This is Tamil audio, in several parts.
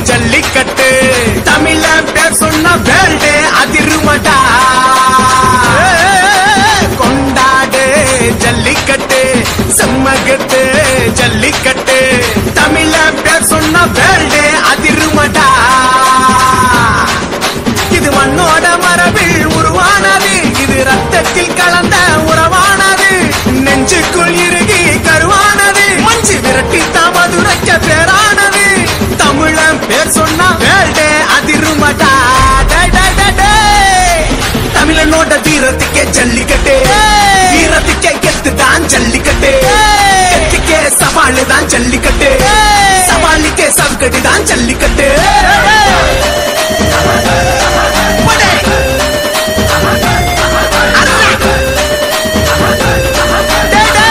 ஜல்லிக்கட்டு தமிழ பேர் சொன்ன வேல்டு அதிருமடா கொண்டாடு ஜல்லிக்கட்டு செம்மகட்டு ஜல்லிக்கட்டு தமிழ பேர் சொன்ன வேல்டு அதிருமடா இது மண்ணோட மரபில் உருவானது இது ரத்தத்தில் கலந்த உறவானது நெஞ்சுக்குள் இறுகி கருவானது மஞ்சு விரட்டி மதுரைக்க பேரானது தமிழன் பேர் சொன்னா வேல்டே அதிருமடா டே, டே, டே, டே. தமிழனோட வீரத்துக்கே ஜல்லிக்கட்டு வீரத்துக்கே கெத்து தான் ஜல்லிக்கட்டு கெத்துக்கே சவாலு தான் ஜல்லிக்கட்டு சவாலுக்கே சவுக்கடி தான் ஜல்லிக்கட்டு போடே. அண்ணா. டே, டே.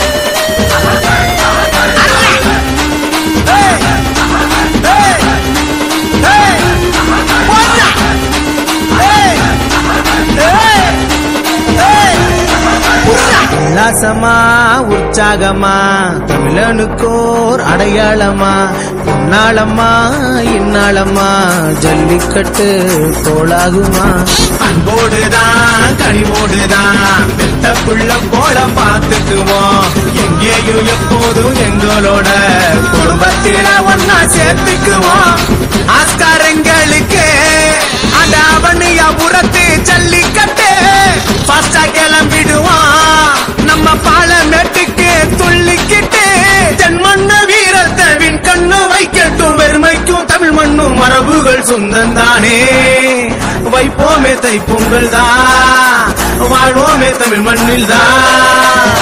அண்ணா. ஏய். ஏய். ஏய். போடா. ஏய். ஏய். ஏய். உர்ரா. உல்லாசமா உற்சாகமா தமிழனுக்கோர் அடையாளமா உன்னாளம்மா இன்னாளம்மா ஜல்லிக்கட்டு கோலாகுமா அன்போடுதான் கனிவோடுதான் பெத்த புள்ள போல பார்த்துக்குவோம் எங்கேயும் எப்போதும் எங்களோட குடும்பத்தில ஒன்னா சேர்த்துக்குவோம் ஆஸ்காரங்களுக்கு அந்த அவனியாபுரத்து ஜல்லிக்கட்டு ஃபாஸ்டா கிளம்பிடுவான் நம்ம பாலமேட்டுக்கு துள்ளிக்கிட்டு தென்மண்ண வீரத்தை வின் கண்ணு வைக்கட்டும் வெறுமைக்கும் தமிழ் மண்ணும் மரபுகள் சொந்தம் தானே வைப்போமே தை பொங்கல் தான் வாழ்வோமே தமிழ் மண்ணில் தான்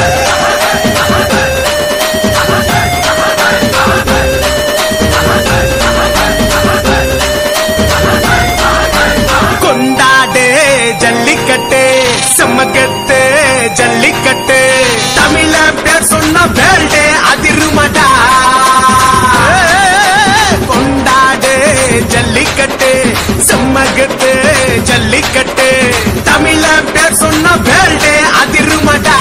கொண்டாடு ஜல்லிக்கட்டு செம்மக்கட்டு ஜல்லிக்கட்டு தமிழ பேர் சொன்ன வேல்டு அதிருமடா கொண்டாடு ஜல்லிக்கட்டு செம்மக்கட்டு ஜல்லிக்கட்டு தமிழ பேர் சொன்ன வேல்டு அதிருமடா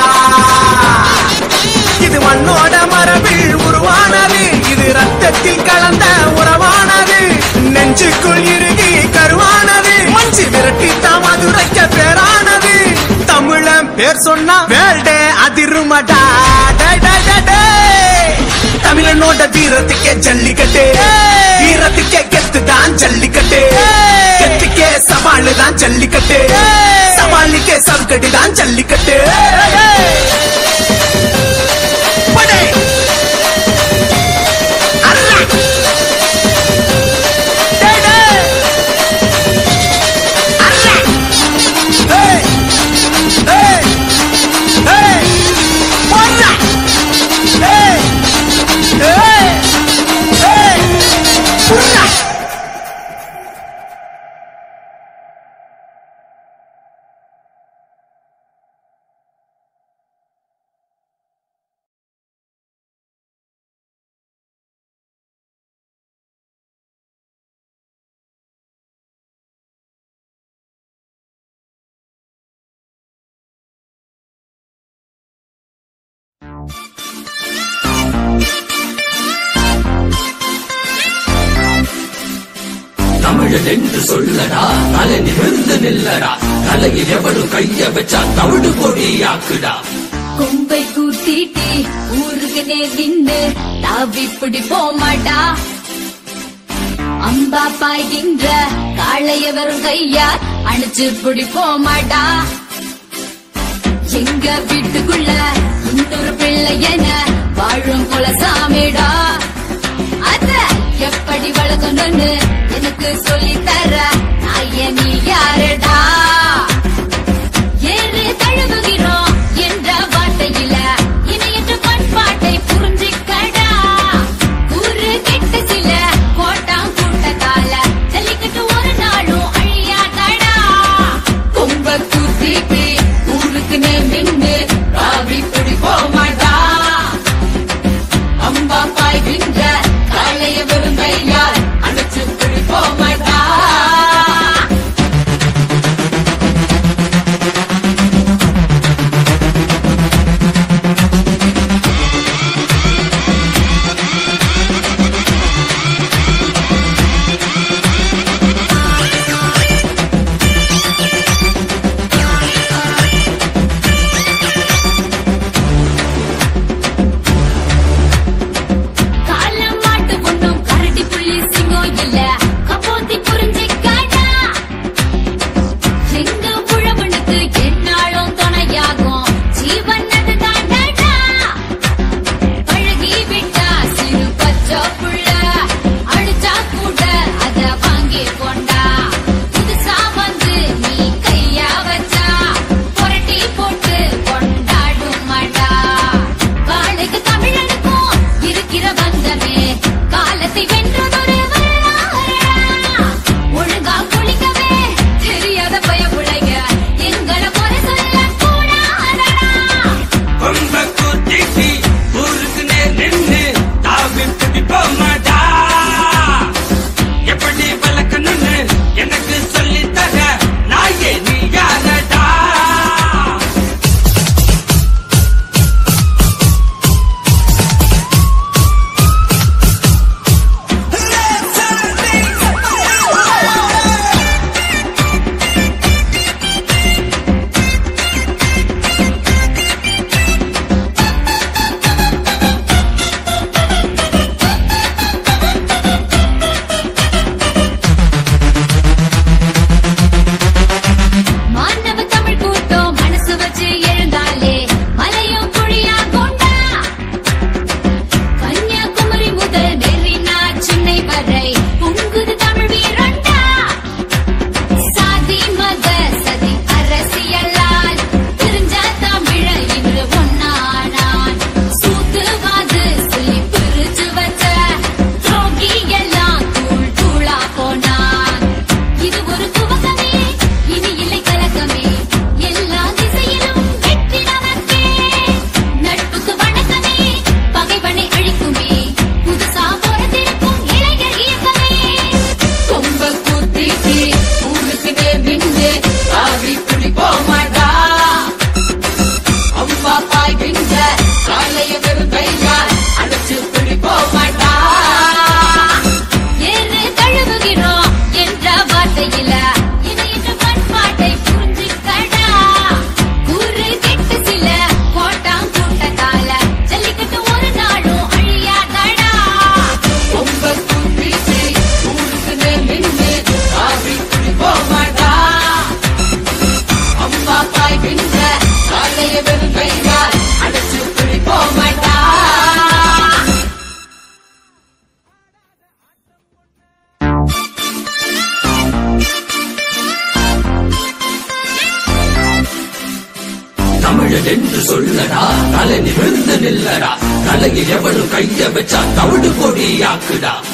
இது மண்ணோட மரபில் உருவானது இது ரத்தத்தில் கலந்த உறவானது நெஞ்சுக்குள் இறுகி கருவானது மஞ்சு விரட்டி மதுரைக்க பேரானது தமிழன் பேர் சொன்னா வேல்டே அதிருமடா டே, டே, டே, டே. தமிழனோட வீரத்துக்கே ஜல்லிக்கட்டு வீரத்துக்கே கெத்து தான் ஜல்லிக்கட்டு கெத்துக்கே சவாலு தான் ஜல்லிக்கட்டு சவாலுக்கே சவுக்கடி தான் ஜல்லிக்கட்டு படே அண்ணா டே, டே. அண்ணா ஏய் ஏய் ஏய் போடா ஏய் ஏய் ஏய் புர்ரா தமிழன் என்று சொல்லடா தலை நிமிர்ந்து நில்லடா தலையில் எவனும் கைய வச்சா தவிடு கொடியாக்குடா கொம்பை கூட்டிட்டு ஊருக்கு நேர் நின்று தாவி பிடி போமாட்டா அம்பா பாய்கின்ற காளைய வரும் கையார் அணைச்சு பிடி போமாட்டா எங்க வீட்டுக்குள்ள இன்னொரு பிள்ளை என வாழும் குலசாமிடா அத எப்படி வளர்க்கணும்னு எனக்கு சொல்லி தர நாய நீ யாருடா ஏறு தழுவுகிறோம் என்ற வார்த்தையில இணையற்ற பண்பாட்டை புரிஞ்சுக்கடா ஊரு கெட்ட சில கோட்டாம் கூட்ட கால ஜல்லிக்கட்டு ஒரு நாளும் அழியாதடா கொம்ப கூத்திட்டு ஊருக்கு நேர் நின்று ராவி பிடி போமாட்டா அம்பா பாய்கின்ற காளைய வெறும் கையால் அணைச்சு பிடி போமாட்டா சொல்லடா தலை நிமிர்ந்து நில்லடா தலையில் எவனும் கைய வச்சா தவிடு கொடி ஆக்குடா